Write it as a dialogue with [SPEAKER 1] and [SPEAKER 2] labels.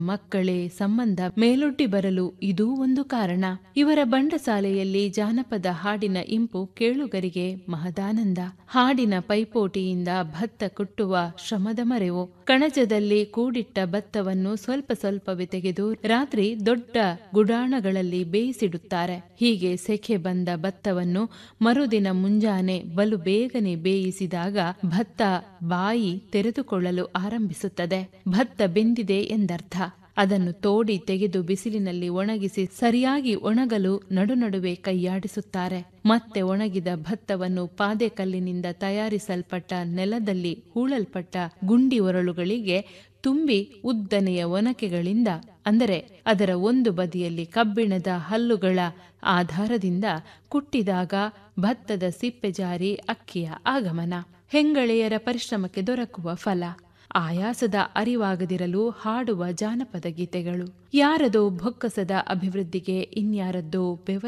[SPEAKER 1] ಮಕ್ಕಳೇ ಸಂಬಂಧ ಮೇಲೊಡ್ಡಿ ಬರಲು ಇದೂ ಒಂದು ಕಾರಣ ಇವರ ಬಂಡಸಾಲೆಯಲ್ಲಿ ಜಾನಪದ ಹಾಡಿನ ಇಂಪು ಕೇಳುಗರಿಗೆ ಮಹದಾನಂದ ಹಾಡಿನ ಪೈಪೋಟಿಯಿಂದ ಭತ್ತ ಕುಟ್ಟುವ ಶ್ರಮದ ಮರೆವು ಕಣಜದಲ್ಲಿ ಕೂಡಿಟ್ಟ ಭತ್ತವನ್ನು ಸ್ವಲ್ಪ ಸ್ವಲ್ಪವೇ ತೆಗೆದು ರಾತ್ರಿ ದೊಡ್ಡ ಗುಡಾಣಗಳಲ್ಲಿ ಬೇಯಿಸಿಡುತ್ತಾರೆ ಹೀಗೆ ಸೆಖೆ ಬಂದ ಭತ್ತವನ್ನು ಮರುದಿನ ಮುಂಜಾನೆ ಬಲು ಬೇಗನೆ ಬೇಯಿಸಿದಾಗ ಭತ್ತ ಬಾಯಿ ತೆರೆದುಕೊಳ್ಳಲು ಆರಂಭಿಸುತ್ತದೆ ಭತ್ತ ಬೆಂದಿದೆ ಎಂದರ್ಥ ಅದನ್ನು ತೋಡಿ ತೆಗೆದು ಬಿಸಿಲಿನಲ್ಲಿ ಒಣಗಿಸಿ ಸರಿಯಾಗಿ ಒಣಗಲು ನಡುನಡುವೆ ಕೈಯಾಡಿಸುತ್ತಾರೆ ಮತ್ತೆ ಒಣಗಿದ ಭತ್ತವನ್ನು ಪಾದೆಕಲ್ಲಿನಿಂದ ತಯಾರಿಸಲ್ಪಟ್ಟ ನೆಲದಲ್ಲಿ ಹೂಳಲ್ಪಟ್ಟ ಗುಂಡಿ ಒರಳುಗಳಿಗೆ ತುಂಬಿ ಉದ್ದನೆಯ ಒನಕೆಗಳಿಂದ ಅಂದರೆ ಅದರ ಒಂದು ಬದಿಯಲ್ಲಿ ಕಬ್ಬಿಣದ ಹಲ್ಲುಗಳ ಆಧಾರದಿಂದ ಕುಟ್ಟಿದಾಗ ಭತ್ತದ ಸಿಪ್ಪೆ ಜಾರಿ ಅಕ್ಕಿಯ ಆಗಮನ ಹೆಂಗಳೆಯರ ಪರಿಶ್ರಮಕ್ಕೆ ದೊರಕುವ ಫಲ ಆಯಾಸದ ಅರಿವಾಗದಿರಲು ಹಾಡುವ ಜಾನಪದ ಗೀತೆಗಳು ಯಾರದೋ ಬೊಕ್ಕಸದ ಅಭಿವೃದ್ಧಿಗೆ ಇನ್ಯಾರದ್ದೋ ಬೆವರ